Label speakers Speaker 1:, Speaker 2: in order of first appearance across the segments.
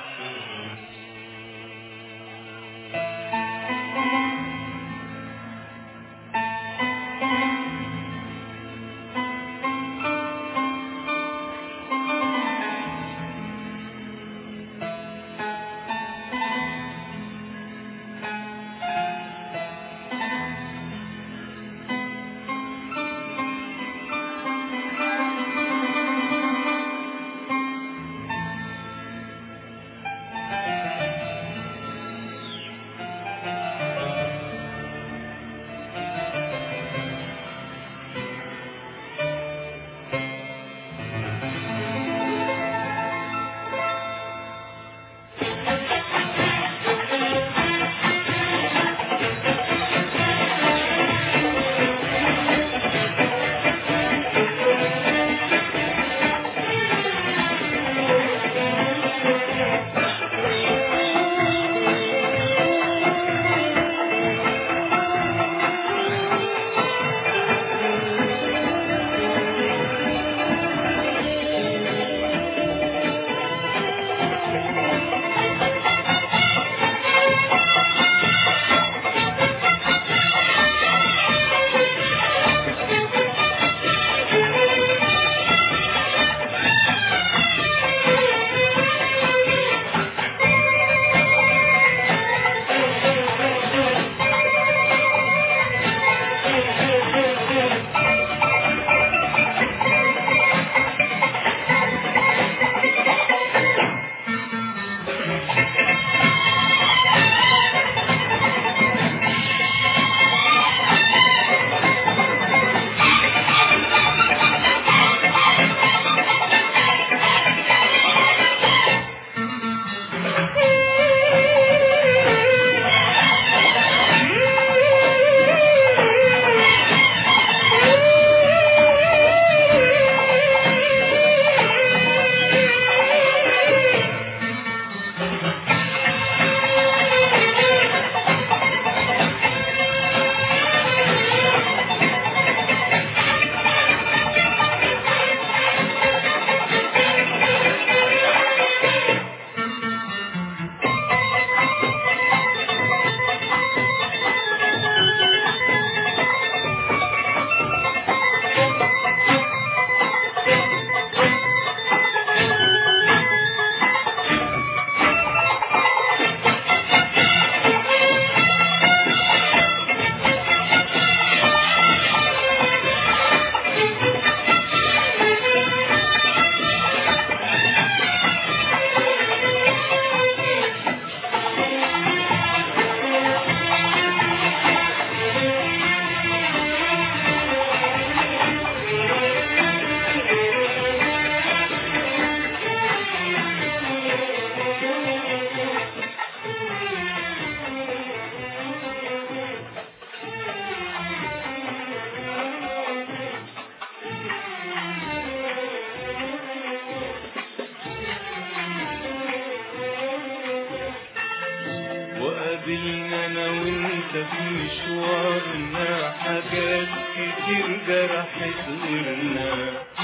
Speaker 1: وقابلنا انا وانت في مشوارنا حاجات كتير جرحت غيرنا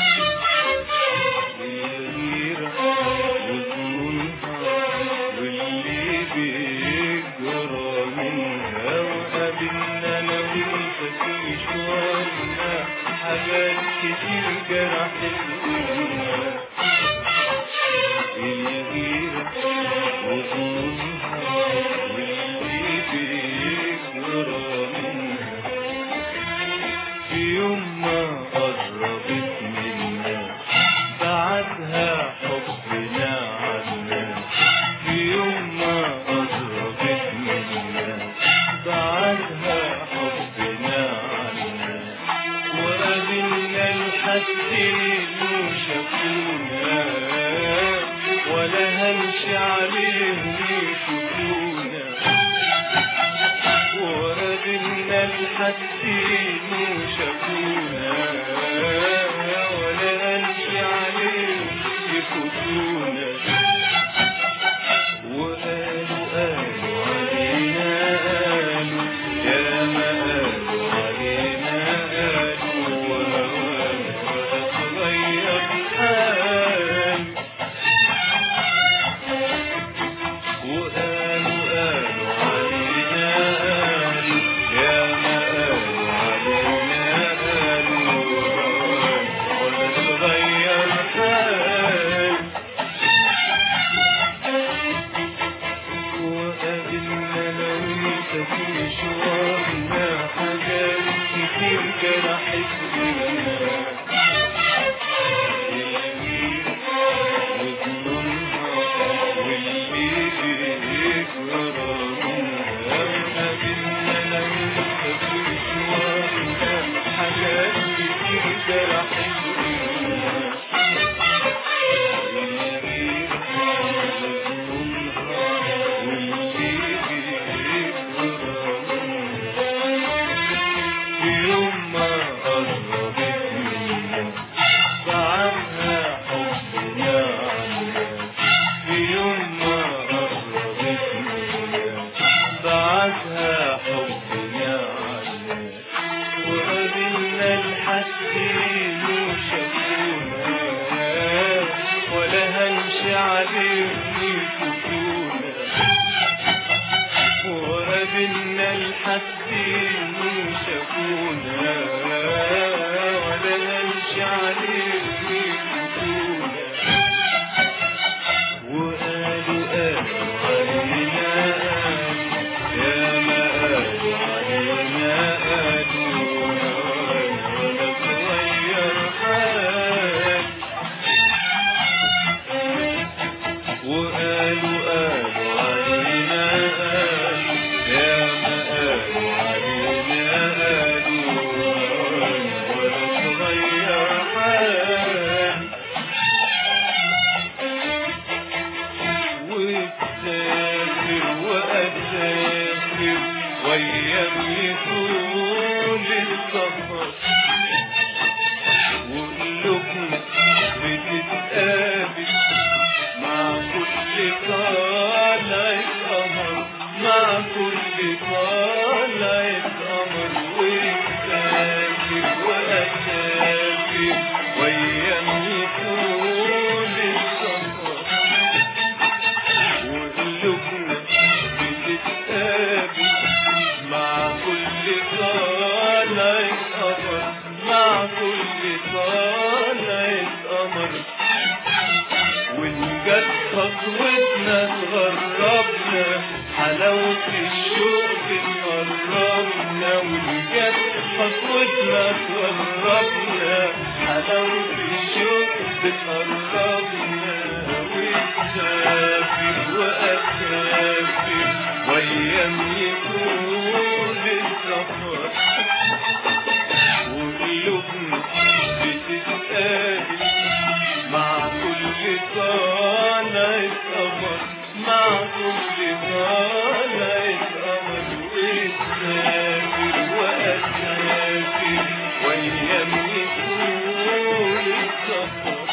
Speaker 1: الغيرة وظنونها واللي بيجرى منها وقابلنا انا وانت في مشوارنا حاجات كتير جرحت غيرنا الغيرة وظنونها واللي بيجرى منها في يوم ما قربت منا بعدها حبنا عنا في يوم ما قربت منا بعدها حبنا عنا وقابلنا الحسين وشافونا ولا هنشي عليهم يشوفونا وقابلنا الحسين وشافونا ولا هنشي عليهم يفوتونا وقالوا قالوا علينا قالوا يا ما قالوا علينا قالوا وهوانا وتغير حال قالش عليهم يفوتونا وقابلنا الحاسين وشافونا ولا قالش عليهم يفوتونا وقالوا قالوا علينا قالوا يا ما قالوا علينا قالوا ولا تغير حال وقالوا قالوا علينا قالوا يا ما قالوا علينا قالوا ولا تغير حال وتسافر وأسافر وأيام يطول السفر وقلوبنا بتتقابل مع كل طالع قمر مع كل طالع قمر وتسافر وأسافر وأيام يطول السفر وقلوبنا بتتقابل مع كل طالع قمر مع كل طالع قمر وإن جت خطوتنا تغربنا حلاوة الشوق بتقربنا وإن جت خطوتنا تغربنا حلاوة الشوق بتقربنا وتسافر وأسافر وأيام يطول السفر وقلوبنا بتتقابل مع كل طالع قمر مع كل طالع قمر وتسافر وأسافر وأيام يطول السفر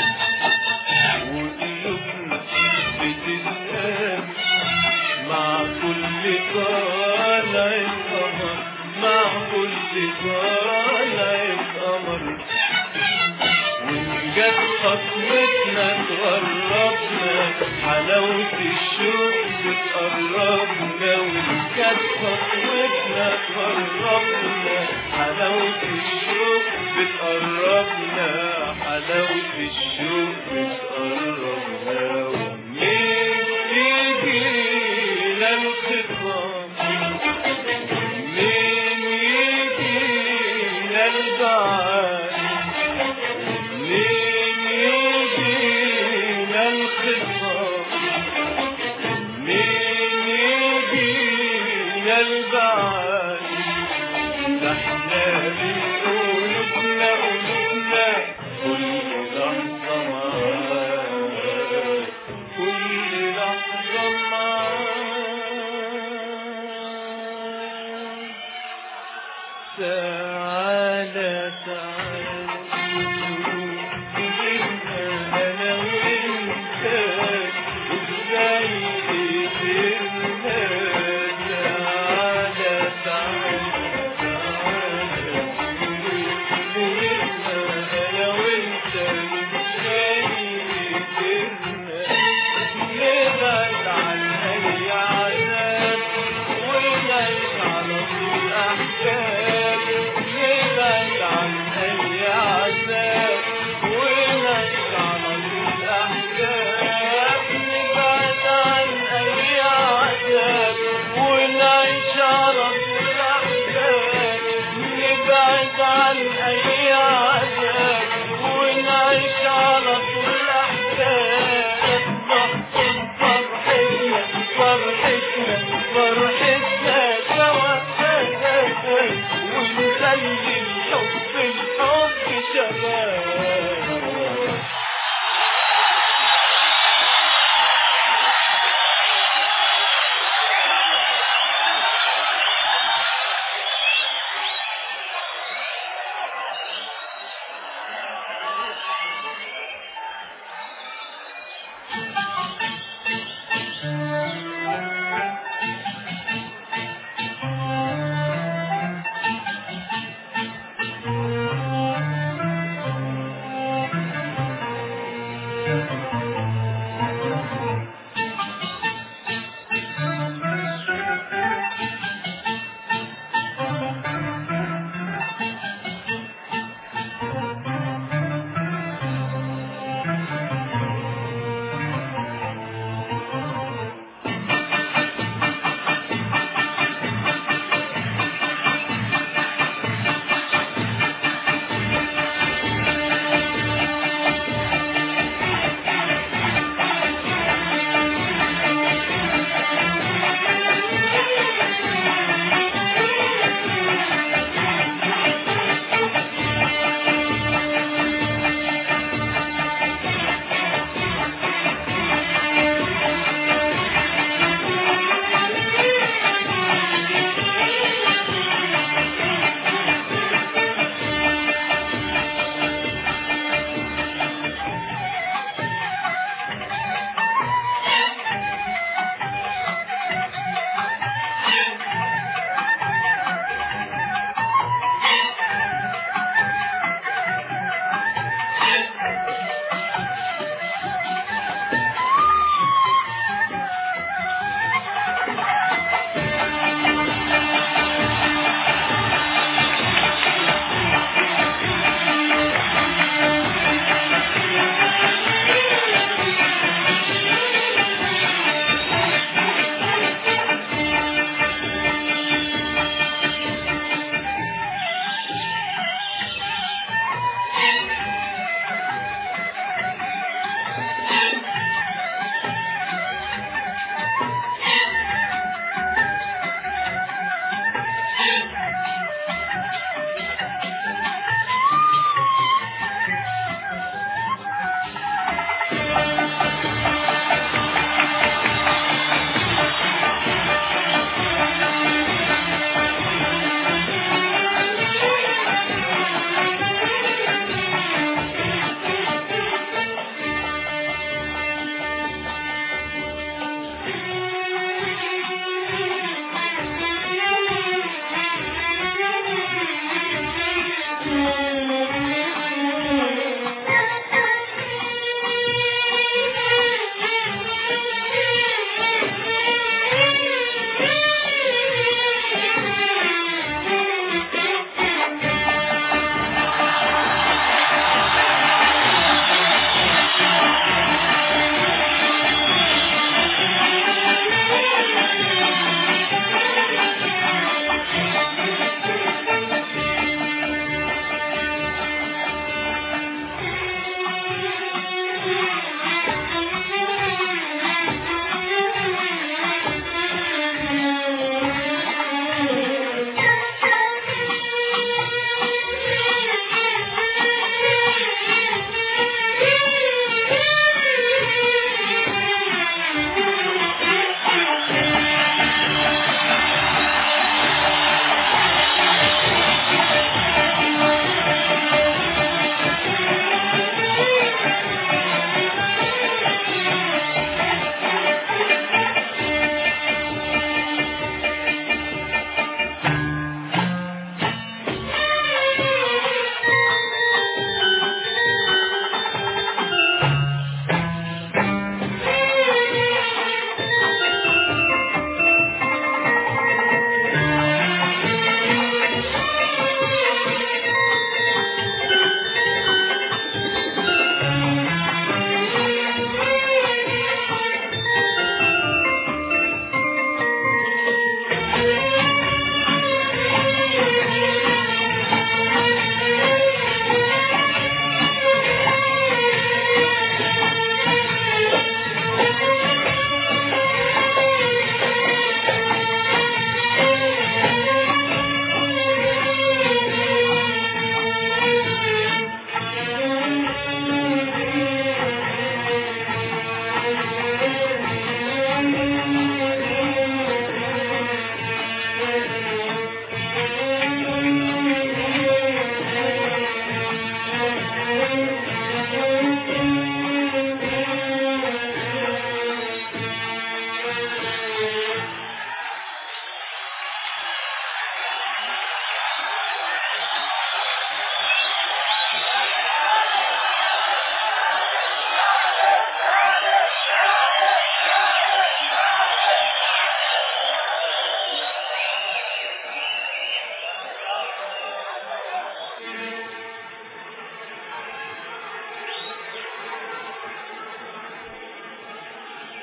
Speaker 1: وقلوبنا بتتقابل مع كل طالع قمر مع كل طالع قمر وإن جت خطوتنا تغربنا حلاوة الشوق بتقربنا وإن جت خطوتنا تغربنا حلاوة الشوق بتقربنا حلاوة الشوق بتقربنا ومنين يجينا الخطاب منين يجينا البعاد منين يجينا الخطاب منين يجينا البعاد ده احنا بنقول قلوبنا قلوبنا كل لحظة معاك كل لحظة معاك تعالى تعالى كلنا أنا وأنت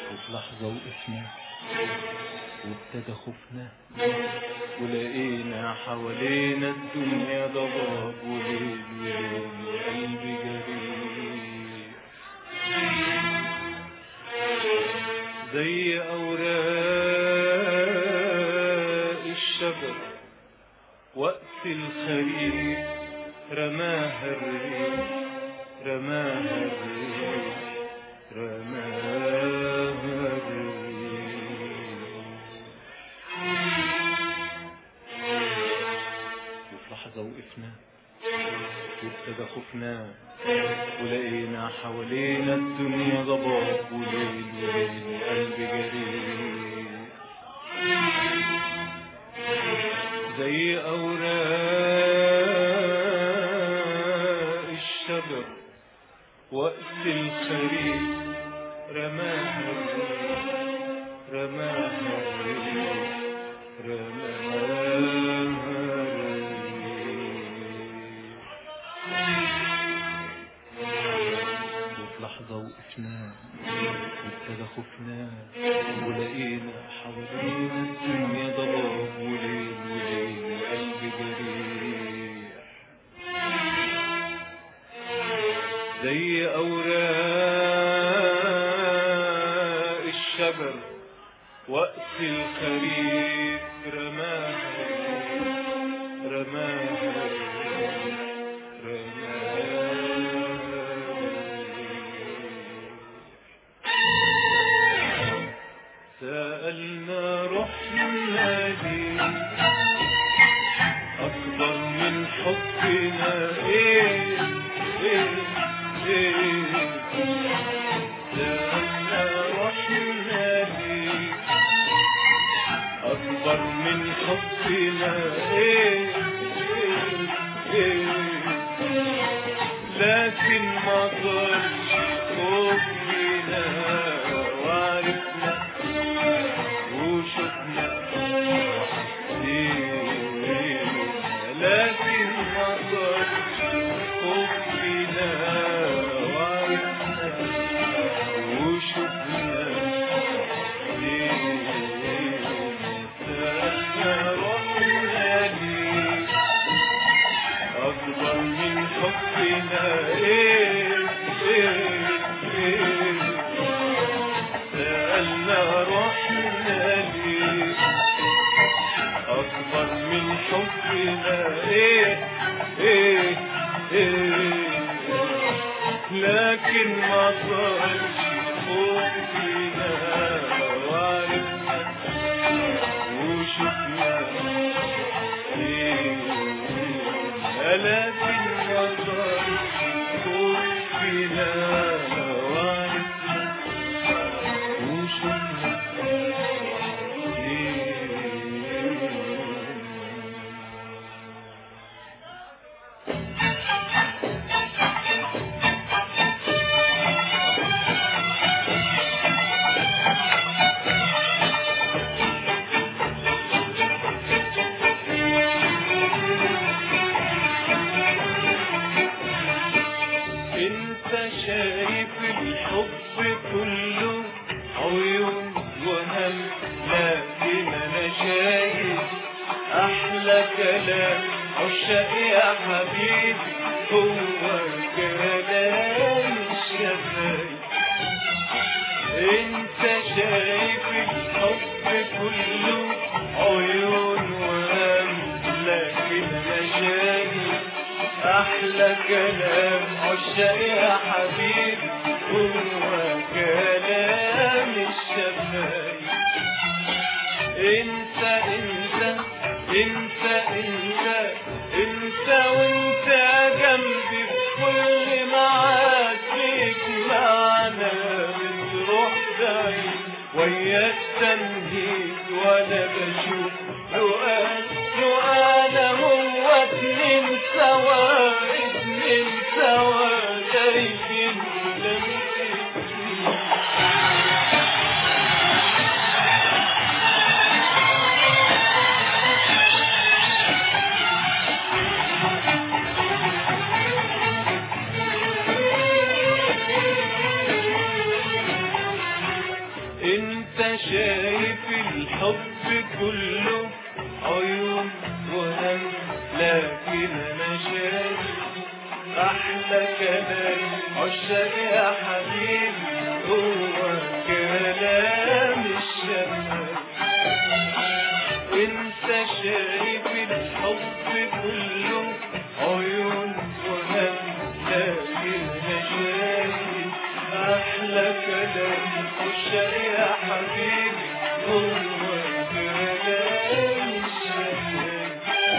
Speaker 1: وفي لحظة وقفنا وابتدى خوفنا ولقينا حوالينا الدنيا ضباب وليل وليل وقلبي جريح زي أوراق الشجر وقت الخريف رماها الريح رماها الريح رماها الريح وفي لحظة وقفنا وابتدى خوفنا ولقينا حوالينا الدنيا ضباب وليل وليل وقلبي جريح زي أوراق الشجر وقت الخريف رماها الريح رماها الريح رماها الريح وفي لحظة وقفنا وابتدى خوفنا ولقينا حوالينا الدنيا ضباب وليل وليل وقلبي جريح زي أوراق الشجر وقت الخريف رماها رماها رماها سألنا رحنا ليه أكبر من حبنا إيه إيه إيه سألنا رحنا ليه أكبر من حبنا إيه إيه إيه لكن ما ضلش خوفنا وعرفنا وشفنا إيه لكن ما ضلش خوفنا وعرفنا وشفنا أكبر من حبنا إيه إيه إيه سألنا رحنا ليه أكبر من حبنا إيه إيه إيه لكن ما صارش خوفنا وعرفنا وشفنا إيه لكن ما صارش خوفنا وعرفنا وشفنا إيه انت شايف الحب كله عيون وهم لكن انا شايف احلى كلام عشاق يا حبيبي هو كلام الشفايف انت شايف الحب كله عيون وهم لكن انا شايف احلى كلام عشاق يا حبيبي هو كلام الشفايف انت انت انت انت انت وانت جنبي في كل معاد فيك معنا بتروح بعيد ويا التمهيد وانا بشوف رؤاك رؤانا هو اتنين سوا اتنين سوا شايفين لمسين انت شايف الحب كله عيون وهم لكن انا شايف احلى كلام عشاق يا حبيبي هو كلام الشمال انت شايف الحب كله عيون وهم لكن انا شايف احلى كلام عشاق يا حبيبي هو كلام الشمال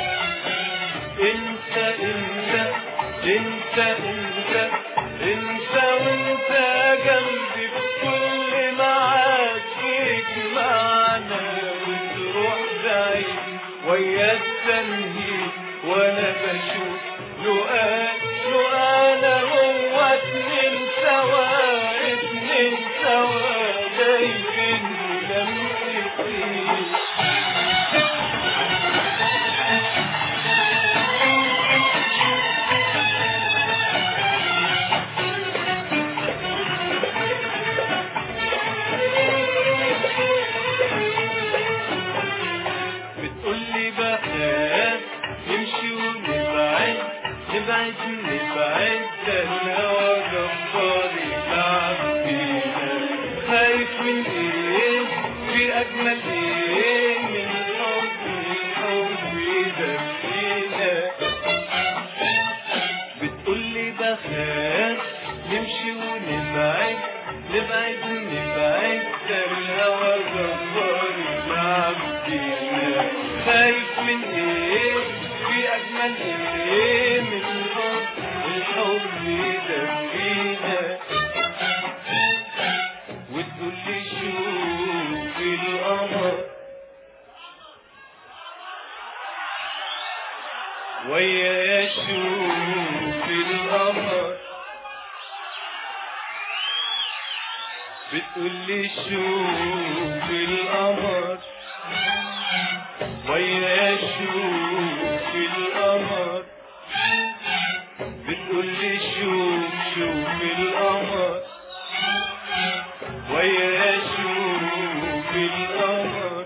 Speaker 1: انت انت انت انت انت وانت جنبي في كل معاك فيك معنا وتروح بعيد ويا التنهيد وانا بشوف لقاء لقاء انا هو اتنين سوا اتنين سوا دايبين لمستين بتقولي بخاف نمشي ونبعد نبعد نبعد ده الهوى جبار يلعب فينا خايف من ايه في اجمل ايه من حب الحب يدفينا بتقولي بخاف نمشي ونبعد نبعد نبعد ده الهوى جبار يلعب فينا خايف من ايه في اجمل ايه من الحب الحب يدفينا وتقولي شوف القمر ويا شوف القمر بتقولي شوف القمر ويا شوف القمر بتقولي شوف شوف القمر ويا شوف القمر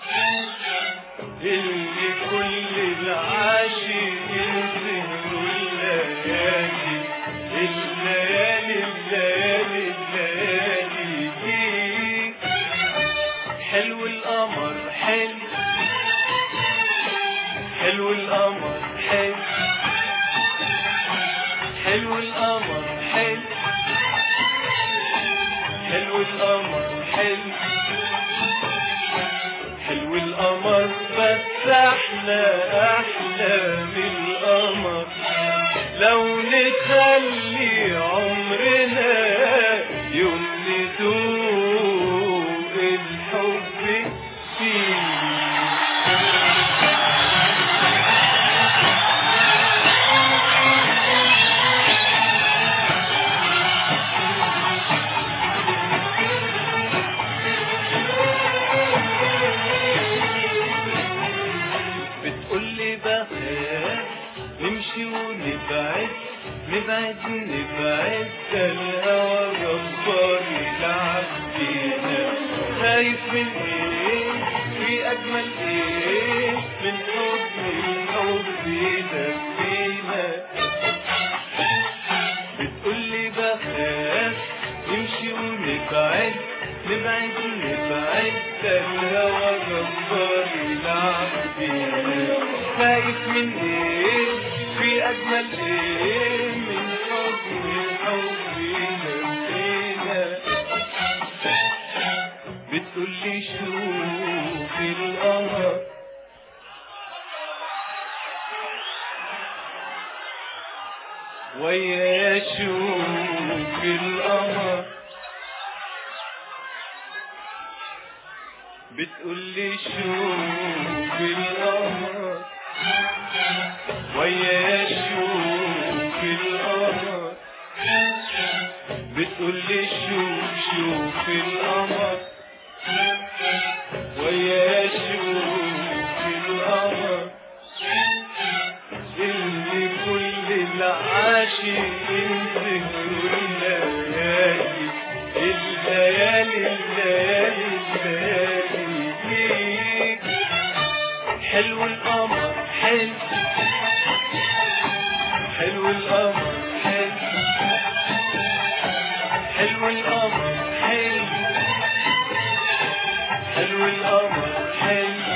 Speaker 1: اللي كل العاشقين سهروا الليالي الليالي الليالي الليالي دي حلو القمر حلو حلو القمر حلو حلو القمر حلو حلو القمر حلو حلو القمر بس احلى احلى من القمر لو نخلي عمرنا يوم ندوق الحب فيه بتقولي بخاف نمشي ونبعد نبعد نبعد ده الهوى جبار يلعب فينا خايف من ايه في اجمل ايه من حب الحب يدفينا بتقولي بخاف نمشي ونبعد نبعد نبعد ده الهوى جبار يلعب فينا خايف من ايه في اجمل ايه من حب الحب يدفينا بتقولي شوف القمر ويا شوف القمر بتقولي شوف القمر ويا شوف القمر بتقولي شوف شوف القمر ويا شوف القمر اللي كل العاشقين سهروا الليالي الليالي الليالي حلو القمر حلو حلو القمر حلو حلو القمر حلو حلو القمر حلو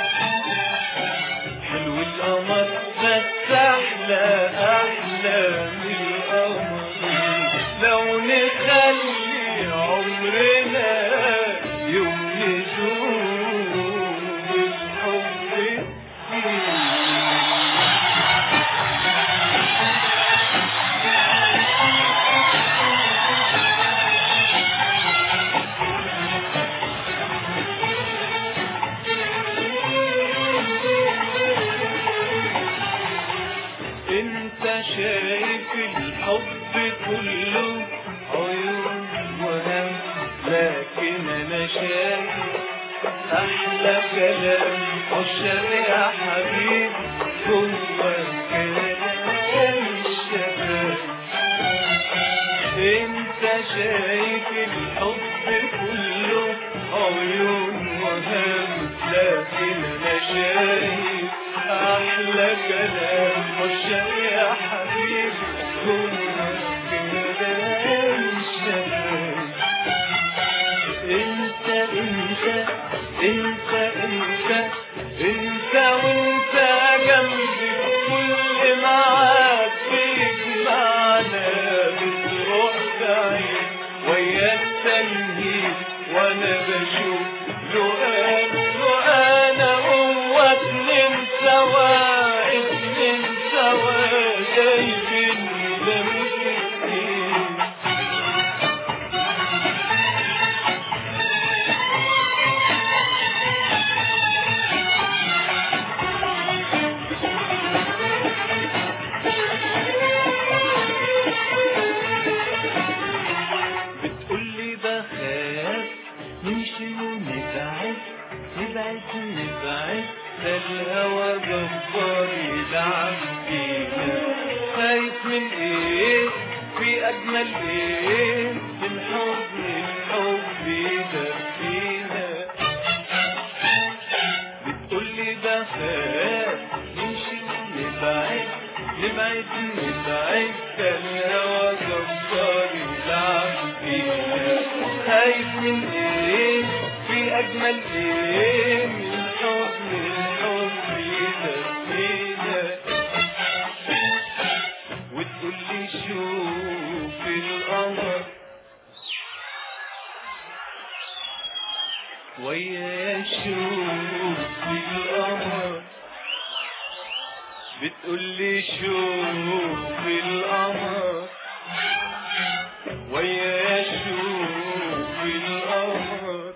Speaker 1: حلو القمر بس احلى احلى من القمر لو نخلي عمرنا يوم ندوم الحب فيه انت شايف الحب كله عيون وهم لكن انا شايف احلى كلام عشاق يا حبيبي هو كلام الشباب انت شايف الحب كله عيون وهم لكن انا شايف احلى كلام عشاق يا حبيبي هو كلام الشباب انت انت انت انت انت وانت جنبي كل معاك فيك معنا بتروح بعيد ويا التنهيد وانا بشوف لو انا لو انا هو اتنين سوا اتنين سوا جايبين لمسكين بتقولي بخاف نمشي ونبعد نبعد نبعد ده الهوى جبار يلعب فينا خايف من ايه في اجمل ايه من حضن الحب يدفينا بتقولي بخاف نمشي ونبعد نبعد نبعد ده الهوى جبار يلعب فينا خايف من ايه في اجمل ايه من حضن الحب يدفينا وتقولي شوف القمر ويا شوف القمر بتقولي شوف القمر ويا شوف القمر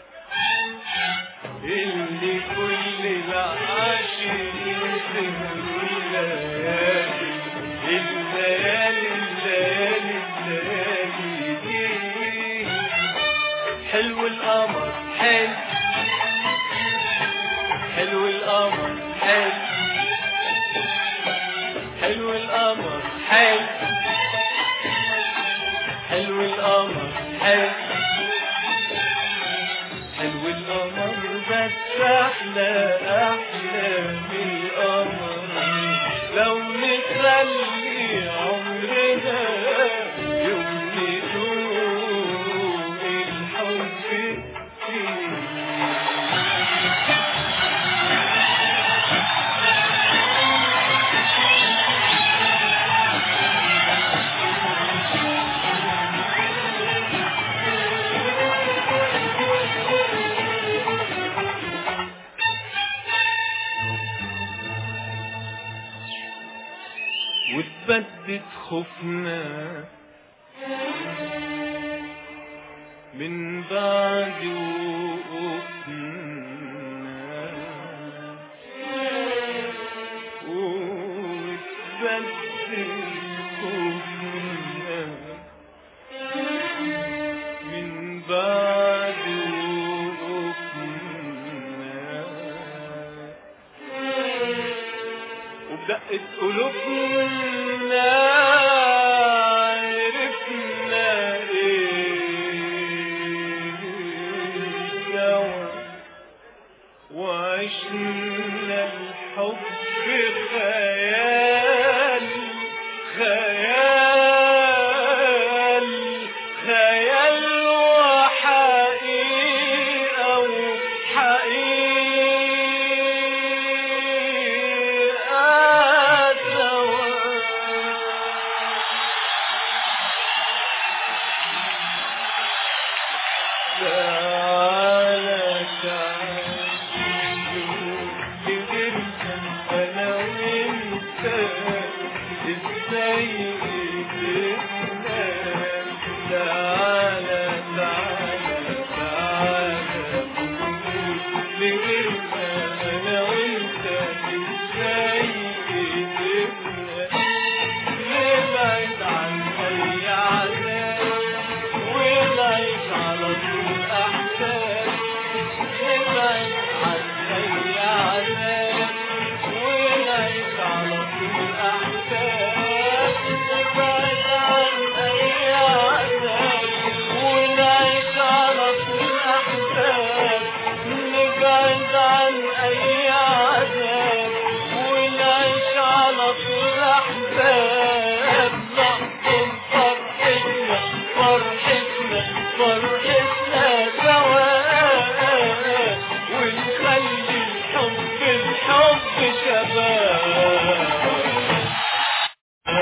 Speaker 1: اللي كل العاشقين سهروا الليالي الليالي الليالي الليالي دي حلو القمر حلو حلو القمر حلو حلو القمر حلو حلو القمر حلو حلو القمر بس احلى احلى من القمر لو نخلي عمرنا يوم ندوق الحب فيه وتبدد خوفنا من بعد وقوفنا وتبدد خوفنا من بعد وقوفنا وبدقت قلوبنا عرفنا ايه عشنا الحب خيال خيال خيال وحقيقة وحقيقة سوا تعالى تعالى كبرنا انا وانت ازاي قدرنا تعالى تعالى تعالى كبرنا انا وانت ازاي قدرنا نبعد عن اي عذاب ونعيش على طول احساس نبعد عن اي عذاب ونعيش على طول احساس نبعد عن اي عذاب ونعيش على طول احساس نبعد عن اي عذاب ونعيش على طول احساس نحضن فرحتنا فرحتنا فرحتنا سوا ونخلي الحب الحب شباب